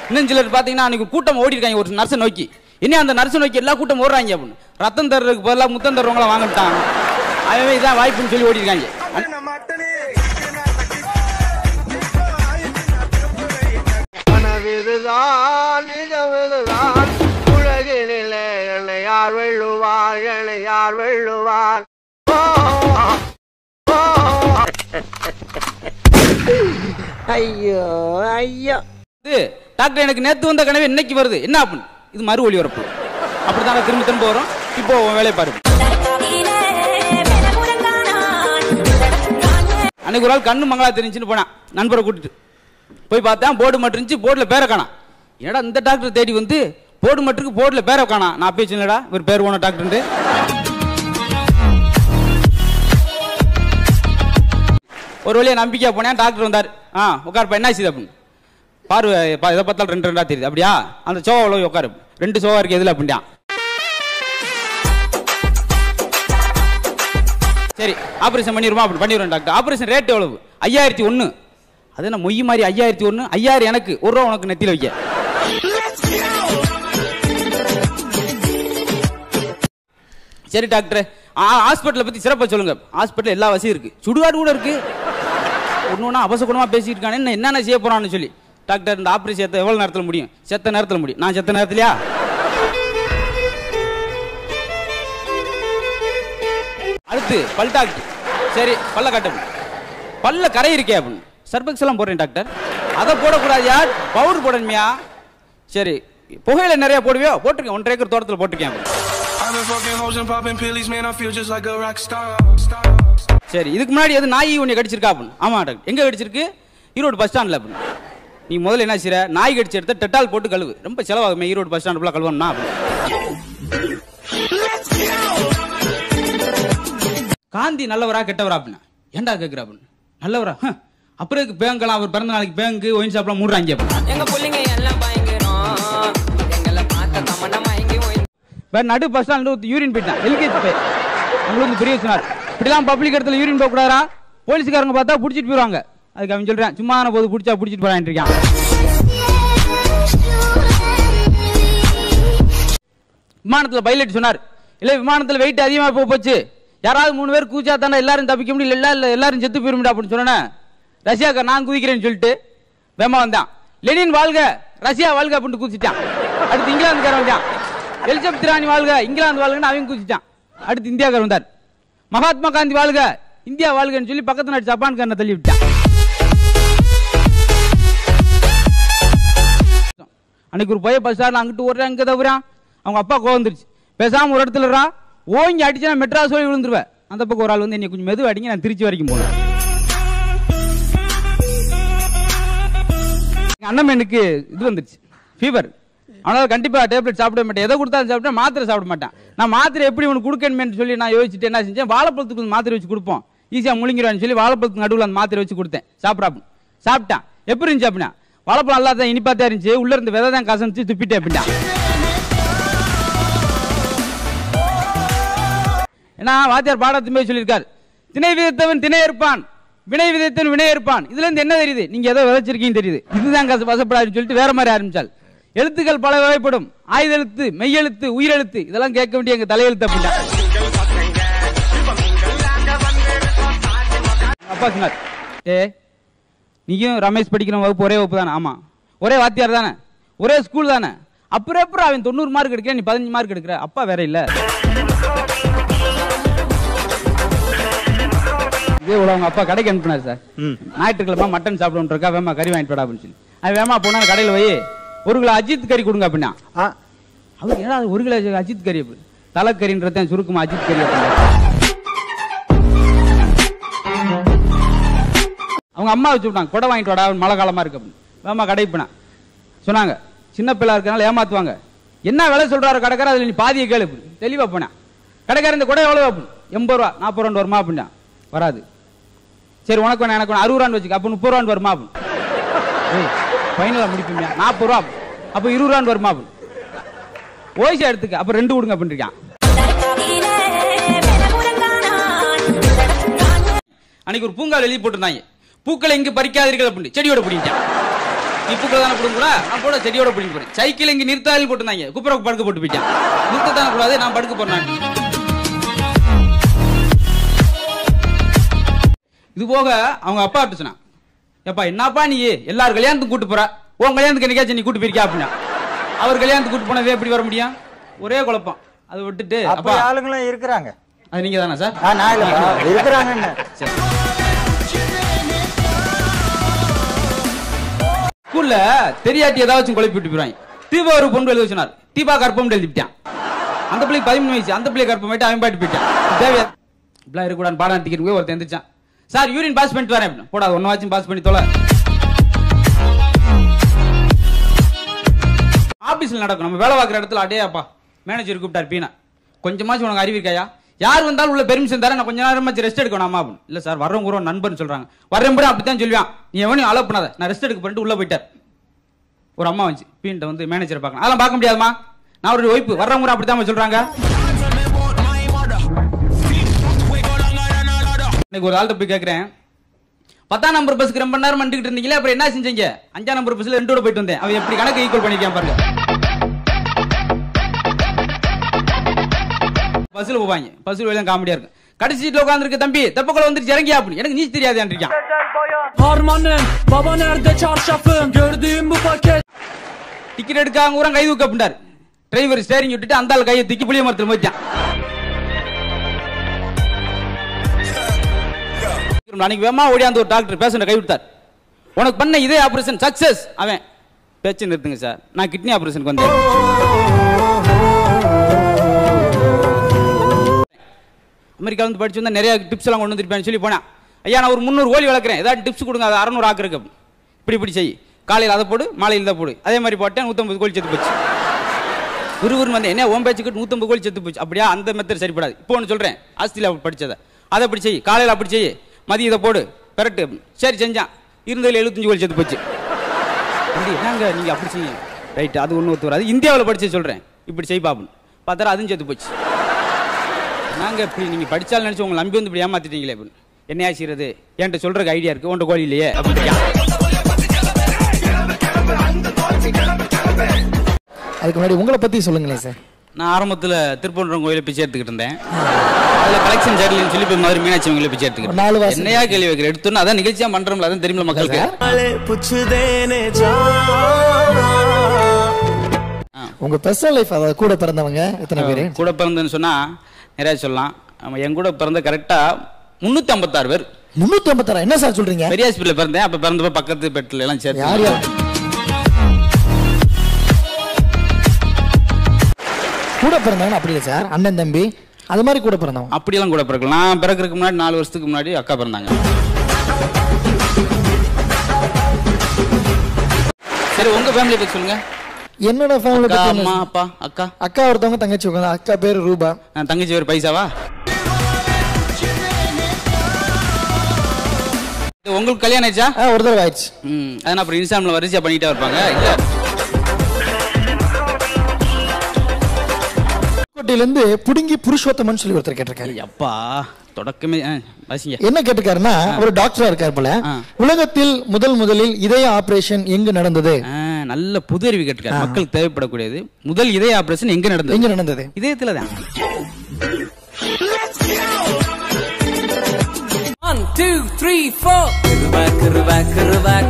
இன்னும் சிலர் பார்த்தீங்கன்னா அன்னைக்கு கூட்டம் ஓடி இருக்காங்க ஒரு நர்ஸை நோக்கி இனி அந்த நர்ஸை நோக்கி எல்லா கூட்டம் ஓடுறாங்க அப்படின்னு ரத்தம் தர்றதுக்கு பதிலாக முத்தம் தர்றவங்கள வாங்கிட்டாங்க அவன் இதான் வாய்ப்புன்னு சொல்லி ஓடி இருக்காங்க கனவிதுதான் நிஜமிதுதான் உலகினிலே என்னை யார் வெல்லுவார் என்னை யார் வெல்லுவார் ஓ, ஓ. ஐயோ ஐயோ இது டாக்டர் எனக்கு நேத்து வந்த கனவு இன்னைக்கு வருது என்ன அப்படின்னு இது மறு ஒளிபரப்பு அப்படித்தானே திரும்ப திரும்ப வரும் இப்போ உன் வேலையை பாரு அன்னைக்கு ஒரு ஆள் கண்ணு மங்களா தெரிஞ்சுன்னு போனான் நண்பரை கூட்டிட்டு போய் பார்த்தேன் போர்டு மட்டும் இருந்துச்சு போர்டில் பேரை காணாம் என்னடா இந்த டாக்டர் தேடி வந்து போர்டு மட்டும் போர்டில் பேரை காணாம் நான் போய் சொன்னடா இவர் பேர் போன டாக்டர் ஒரு வழியா நம்பிக்கையா போனேன் டாக்டர் வந்தார் ஆ உட்காருப்பா என்ன ஆச்சு அப்படின்னு பாரு பா இதை பார்த்தாலும் ரெண்டு ரெண்டா தெரியுது அப்படியா அந்த சோவாவில் போய் உட்காரு ரெண்டு சோவா இருக்கு எதுல அப்படின்ட்டான் சரி ஆபரேஷன் பண்ணிடுமா அப்படி பண்ணிடுறோம் டாக்டர் ஆபரேஷன் ரேட் எவ்வளவு ஐயாயிரத்தி ஒன்று அது என்ன மொய் மாதிரி ஐயாயிரத்தி ஒன்று ஐயாயிரம் எனக்கு ஒரு ரூபா உனக்கு நெத்தியில் வைக்க சரி டாக்டர் ஹாஸ்பிட்டலை பற்றி சிறப்பாக சொல்லுங்க ஹாஸ்பிட்டல் எல்லா வசதியும் இருக்கு சுடுகாடு கூட இருக்கு ஒன்று ஒன்றா அவசகுணமாக பேசிட்டு இருக்கானே இன்னும் என்னென்ன செய்ய போறான்னு சொல்லி டாக்டர் இந்த ஆப்ரேஷன் எவ்வளோ நேரத்தில் முடியும் செத்த நேரத்தில் முடியும் நான் செத்த நேரத்துலையா அடுத்து பல் டாக்டர் சரி பல்ல காட்டும் பல்ல கரை இருக்கே அப்படின்னு சர்பெக்ஸ் எல்லாம் போடுறேன் டாக்டர் அதை போடக்கூடாது யார் பவுடர் போடணுமியா சரி புகையில நிறைய போடுவியோ போட்டிருக்கேன் ஒன்றரை ஏக்கர் தோட்டத்தில் போட்டிருக்கேன் I've been fucking hoes and popping pillies, man. I feel just like a rock star. சரி இதுக்கு முன்னாடி எது நாய் உன்னை கடிச்சிருக்கா அப்படின்னு ஆமா டாக்டர் எங்க கடிச்சிருக்கு ஈரோடு பஸ் ஸ்டாண்ட்ல அப்படின்னு நீ முதல்ல என்ன செய்ற நாய் கடிச்சு எடுத்த டெட்டால் போட்டு கழுவு ரொம்ப செலவாகுமே ஈரோடு பஸ் ஸ்டாண்ட் ஃபுல்லாக கழுவணும்னா அப்படின்னு. காந்தி நல்லவரா கெட்டவரா அப்படின்னா ஏன்டா கேட்குற அப்படின்னு நல்லவரா ஹம். அப்புறம் எதுக்கு பேங்கலாம் அவர் பிறந்த நாளைக்கு பேங்கு ஒயின் ஷாப்லாம் மூடுறாங்க அப்படின்னு எங்க புள்ளைங்க எல்லாம் பயங்கரம் எங்களை பார்த்த தமன்னா மயங்கி ஓய்ந்து வேற நடு பஸ் ஸ்டாண்ட் யூரின் போயிட்டான் எல்கேஜி போய் அவங்களுக்கு பெரிய சொன்னார் இப்படிலாம் பப்ளிக் இடத்துல யூரின் போக கூடாதா போலீஸ்காரங்க பார்த்தா பிடிச்சிட்டு போயிருவாங்க அதுக்கு அவன் சொல்றான் சும்மா போது பிடிச்சா பிடிச்சிட்டு போறான் இருக்கான் விமானத்துல பைலட் சொன்னார் இல்ல விமானத்துல வெயிட் அதிகமா போக போச்சு யாராவது மூணு பேர் கூச்சா தானே எல்லாரும் தப்பிக்க முடியல எல்லா இல்ல எல்லாரும் செத்து போயிருமிடா அப்படின்னு சொன்னேன் ரஷ்யாக்கார் நான் குதிக்கிறேன்னு சொல்லிட்டு வேமா வந்தான் லெனின் வாழ்க ரஷ்யா வாழ்க அப்படின்னு குதிச்சிட்டான் அடுத்து இங்கிலாந்துக்காரன் வந்தான் எலிசபெத் ராணி வாழ்க இங்கிலாந்து வாழ்கன்னு அவன் குதிச்சிட்டான் அடுத்து இந்தியாக்காரர் வந்தார் மகாத்மா காந்தி வாழ்க இந்தியா வாழ்கன்னு சொல்லி பக்கத்து நாட்டு ஜப்பான்காரனை தள்ளி விட்டான் அன்னைக்கு ஒரு பைய பஸ் ஸ்டாண்ட் அங்கிட்டு ஓடுறேன் அங்க தவிரான் அவங்க அப்பா கோவம் வந்துருச்சு பேசாம ஒரு இடத்துல இருறான் ஓங்கி அடிச்சு நான் மெட்ராஸ் வழி விழுந்துருவேன் அந்த பக்கம் ஒரு ஆள் வந்து என்னை கொஞ்சம் மெதுவா அடிங்க நான் திருச்சி வரைக்கும் போனேன் எங்க அண்ணன் இது வந்துருச்சு ஃபீவர் அவனால கண்டிப்பா டேப்லெட் சாப்பிட மாட்டேன் எதை கொடுத்தாலும் சாப்பிட்டேன் மாத்திரை சாப்பிட மாட்டான் நான் மாத்திரை எப்படி உனக்கு கொடுக்கணுமேன்னு சொல்லி நான் யோசிச்சுட்டு என்ன செஞ்சேன் வாழைப்பழத்துக்கு கொஞ்சம் மாத்திரை வச்சு கொடுப்போம் ஈஸியா முழுங்கிடுவான்னு சொல்லி வாழைப்பழத்துக்கு நடுவில் அந்த மாத்திரை வச்சு கொடுத்தேன் சாப்பிடாப்பு சாப்பிட்டான் எப்படி இருந்துச்சு அப்படின்னா வாழைப்பழம் நல்லா தான் இனிப்பா தான் இருந்துச்சு உள்ள இருந்து விதை தான் கசந்துச்சு துப்பிட்டேன் அப்படின்னா ஏன்னா வாத்தியார் பாடத்தின் போய் சொல்லியிருக்காரு திணை விதைத்தவன் திணை இருப்பான் வினை விதைத்தவன் வினை இருப்பான் இதுல இருந்து என்ன தெரியுது நீங்க ஏதோ விதைச்சிருக்கீங்க தெரியுது இதுதான் கச வசப்படாதுன்னு சொல்லிட்டு வேற மாதிரி ஆரம்பிச்சால் எழுத்துக்கள் பல வகைப்படும் ஆயுத எழுத்து மெய்யெழுத்து உயிரெழுத்து இதெல்லாம் கேட்க வேண்டிய எங்க தலையெழுத்து அப்படின்னா அப்பா சொன்னார் ஏ நீயும் ரமேஷ் படிக்கிற வகுப்பு ஒரே வகுப்பு தானே ஆமா ஒரே வாத்தியார் தானே ஒரே ஸ்கூல் தானே அப்புறம் அப்புறம் அவன் தொண்ணூறு மார்க் எடுக்கிற நீ பதினஞ்சு மார்க் எடுக்கிற அப்பா வேற இல்ல இதே இவ்வளவு அவங்க அப்பா கடைக்கு அனுப்பினார் சார் ஞாயிற்றுக்கிழமை மட்டன் சாப்பிடுவோம் இருக்கா வேமா கறி வாங்கிட்டு வாடா அப்படின்னு சொல்லி அவன் வேமா போனா கடையில் போய் ஒரு கிலோ அஜித் கறி கொடுங்க அப்படின்னா ஆ, அவர் என்னடா அது ஒரு கிலோ அஜித் கறி அப்படி தலைக்கறின்றத சுருக்கமா அஜித் கறி அப்படின்னா அவங்க அம்மா வச்சு விட்டாங்க கொடை வாங்கிட்டு வாடா மழை காலமா இருக்கு அப்படின்னு வேமா கடை போனா சொன்னாங்க சின்ன பிள்ளை இருக்கனால ஏமாத்துவாங்க என்ன விலை சொல்றாரு கடைக்காரர் அதுல நீ பாதியை கேளு அப்படின்னு. தெளிவா போனேன் கடைக்காரர் இந்த கொடை எவ்வளவு அப்படின்னு எண்பது ரூபா நாற்பது ரூபா வருமா அப்படின்னா வராது சரி உனக்கு வேணா எனக்கு வேணா அறுபது ரூபான்னு வச்சுக்க அப்போ முப்பது ரூபான்னு வருமா அப்படின்னு ஏய் ஃபைனலாக முடிப்பீங்க நாற்பது ரூபா அப்போ இருபது ரூபான்னு வருமா அப்படின்னு ஓய்ஸா எடுத்துக்க அப்போ ரெண்டு கொடுங்க அப்படின்னு இருக்கான் அன்னைக்கு ஒரு பூங்காவில் எழுதி போட்டிருந்தாங்க பூக்களை இங்கு பறிக்காதீர்கள் அப்படின்னு செடியோட பிடிக்கிட்டான் இப்போ தானே பிடிங்க கூட நான் போட செடியோட பிடிங்க போறேன் சைக்கிள் இங்க நிறுத்தாலும் போட்டுருந்தாங்க குப்புற படுக்க போட்டு போயிட்டான் நிறுத்த தானே கூடாது நான் படுக்க போறேன் இது போக அவங்க அப்பா கிட்ட சொன்னான் எப்பா என்னப்பா நீ எல்லார் கல்யாணத்துக்கு கூட்டு போற உன் கல்யாணத்துக்கு என்னைக்காச்சும் நீ கூட்டு போயிருக்கியா அப்படின்னா அவர் கல்யாணத்துக்கு கூட்டு போனவே எப்படி வர முடியும் ஒரே குழப்பம் அதை விட்டுட்டு அப்படி அப்பா ஆளுங்களும் இருக்கிறாங்க அது நீங்க தானே சார் ஆ, நான் இல்லப்பா இருக்கிறாங்கன்னு ஸ்கூல்ல தெரியாட்டி ஏதாச்சும் குழப்பி விட்டு போயிருவாங்க தீபா ஒரு பொண்ணு எழுத சொன்னார் தீபா கற்பம் எழுதிட்டான் அந்த பிள்ளைக்கு பதிமூணு வயசு அந்த பிள்ளை கற்பம் ஆயிட்டு அவன் பாட்டு போயிட்டான் தேவையா இப்படிலாம் இருக்கக்கூடாது பாடம் நடத்திக்கிட்டு போய் ஒருத்தன் எந்திரிச்சான் சார் யூரின் பாஸ் பண்ணிட்டு வரேன் அப்படின்னு. போடா ஒன்னாச்சும் பாஸ் பண்ணி தொலை ஆபீஸ்ல நடக்கும் நம்ம வேலை பார்க்குற இடத்துல அடே அப்பா மேனேஜர் கூப்பிட்டார் பீனா கொஞ்சமாச்சும் உனக்கு அறிவு இருக்காயா யார் வந்தாலும் உள்ள பெர்மிஷன் தர நான் கொஞ்ச நேரமாச்சு ரெஸ்ட் எடுக்கணும் அப்படின்னு இல்ல சார் வர்றவங்க கூட நண்பர்னு சொல்றாங்க வர்றேன் கூட அப்படித்தான் சொல்லுவான் நீ எவனையும் அலோ பண்ணாத நான் ரெஸ்ட் எடுக்க பண்ணிட்டு உள்ள போயிட்டார் ஒரு அம்மா வந்துச்சு பீன்ட்ட வந்து மேனேஜரை பார்க்கணும் அதெல்லாம் பார்க்க முடியாதுமா நான் ஒரு ஒய்ப்பு வர்றவங்க கூட அப்படித்தான் சொல்றாங்க இன்னைக்கு ஒரு ஆள்கிட்ட போய் கேட்கிறேன் பத்தாம் நம்பர் பஸ்க்கு ரொம்ப நேரம் பண்ணிட்டு இருந்தீங்களே அப்புறம் என்ன செஞ்சீங்க அஞ்சாம் நம்பர் பஸ்ல ரெண்டோட போயிட்டு வந்தேன் அவன் எப்படி கணக்கு ஈக்குவல் பண்ணிருக்கான் பாருங்க பஸ்ல போவாங்க பஸ்ல வெளியே காமெடியா இருக்கும் கடைசி சீட்ல உட்காந்துருக்க தம்பி தப்பக்குள்ள வந்துருச்சு இறங்கியா அப்படின்னு எனக்கு நீச்சு தெரியாது இருக்கான் Harmanım baba nerede çarşafım gördüğüm bu paket ticket எடுக்காங்க ஊரம் கை தூக்க அப்படின்னாரு டிரைவர் ஸ்டேரிங் விட்டுட்டு அந்த ஆள் கையை தூக்கி புளிய மரத்தில் மோதிட்டான் அன்னைக்கு வேமா ஓடியாந்து ஒரு டாக்டர் பேஷண்ட கை விட்டார் உனக்கு பண்ண இதே ஆபரேஷன் சக்சஸ் அவன் பேச்சு நிறுத்துங்க சார் நான் கிட்னி ஆபரேஷனுக்கு வந்தேன் அமெரிக்கா வந்து படிச்சு வந்தா நிறைய டிப்ஸ் எல்லாம் கொண்டு வந்துருப்பேன்னு சொல்லி போனேன் ஐயா நான் ஒரு முந்நூறு கோழி வளர்க்குறேன் ஏதாவது டிப்ஸ் கொடுங்க அது அறநூறு ஆக்குறதுக்கு அப்படின்னு. இப்படி இப்படி செய் காலையில் அதை போடு மாலையில் இதை போடு அதே மாதிரி போட்டேன் நூற்றம்பது கோழி செத்து போச்சு விறுவிறுன்னு வந்தேன் என்ன ஓம் பேச்சுக்கிட்டு நூற்றம்பது கோழி செத்து போச்சு அப்படியா அந்த மெத்தட் சரிப்படாது இப்போ ஒன்று சொல்கிறேன் ஆஸ்திரேலியா படிச்சதை அதை அப்படி செய் காலையில் அப்படி செய் மதியம் இதை போடு பெரட்டு அப்படின்னு. சரி செஞ்சான் இருந்ததில் எழுபத்தஞ்சு கோழி செத்து போச்சு அப்படி என்னங்க நீங்கள் அப்படி செய்யுங்க ரைட் அது ஒன்று ஒத்து வராது இந்தியாவில் படிச்சு சொல்கிறேன் இப்படி செய் பாப்புன்னு பார்த்தா அதுவும் செத்து போச்சு நாங்க இப்படி நீங்க படிச்சாலும் நினைச்சு உங்களை நம்பி வந்து இப்படி ஏமாத்திட்டீங்களே அப்படின்னு என்னையா செய்யறது என்கிட்ட சொல்றதுக்கு ஐடியா இருக்கு உன்ட்ட கோழி இல்லையே அப்படியா அதுக்கு முன்னாடி உங்களை பத்தி சொல்லுங்களேன் சார் நான் ஆரம்பத்துல திருப்பூர்றம் கோயில பிச்சை எடுத்துக்கிட்டு இருந்தேன் அதுல கலெக்ஷன் சரியில்லைன்னு சொல்லி போய் மாதிரி மீனாட்சி கோயில பிச்சை ஒரு நாலு எடுத்துக்கிட்டு வருஷம். என்னையா கேள்வி வைக்கிற எடுத்தோன்னு அதான் நிகழ்ச்சியா பண்றோம்ல அதான் தெரியுமில்ல மக்களுக்கு உங்க பர்சனல் லைஃப் அதாவது கூட பிறந்தவங்க எத்தனை பேரு கூட பிறந்தேன்னு சொன்னா நிறைய சொல்லலாம் நம்ம என் கூட பிறந்த கரெக்டா முன்னூத்தி ஐம்பத்தாறு பேர் முன்னூத்தி ஐம்பத்தாறு என்ன சார் சொல்றீங்க பெரிய ஹாஸ்பிட்டல் பிறந்தேன் அப்ப பிறந்தப்ப பக்கத்து பெட்ல எல்லாம் யார் சேர்த்து யார் கூட பிறந்தவங்க அப்படி இல்லை சார் அண்ணன் தம்பி அது மாதிரி கூட பிறந்தவங்க அப்படியெல்லாம் கூட பிறக்கலாம் நான் பிறக்கிறதுக்கு முன்னாடி நாலு வருஷத்துக்கு முன்னாடி அக்கா பிறந்தாங்க சரி உங்க ஃபேமிலி பத்தி சொல்லுங்க என்னோட ஃபேமிலி அக்கா பத்தி அம்மா என்ன? அப்பா அக்கா அக்கா ஒருத்தவங்க தங்கச்சி உட்காந்து அக்கா பேரு ரூபா அஹ் தங்கச்சி ஒரு பைசாவா இது உங்களுக்கு கல்யாணம் ஆயிடுச்சா ஆ ஒரு தடவை ஆயிடுச்சு ம் அதான் அப்புறம் இன்ஸ்டாம்ல வரிசையா பண்ணிட்டே இருப்பாங்க இல்ல கோட்டையில இருந்து புடுங்கி புருஷோத்தமன் சொல்லி ஒருத்தர் கேட்டிருக்காரு அப்பா தொடக்கமே அஹ், வாசிங்க என்ன கேட்டிருக்காருன்னா ஒரு டாக்டரா இருக்காரு போல ஆ. உலகத்தில் முதல் முதலில் இதய ஆபரேஷன் எங்கு நடந்தது அஹ், நல்ல புது அறிவு கேட்டிருக்காரு மக்களுக்கு தேவைப்படக்கூடியது முதல் இதய ஆபரேஷன் எங்க நடந்தது எங்க நடந்தது இதயத்துல தான் One two three four Kırıva kırıva kırıva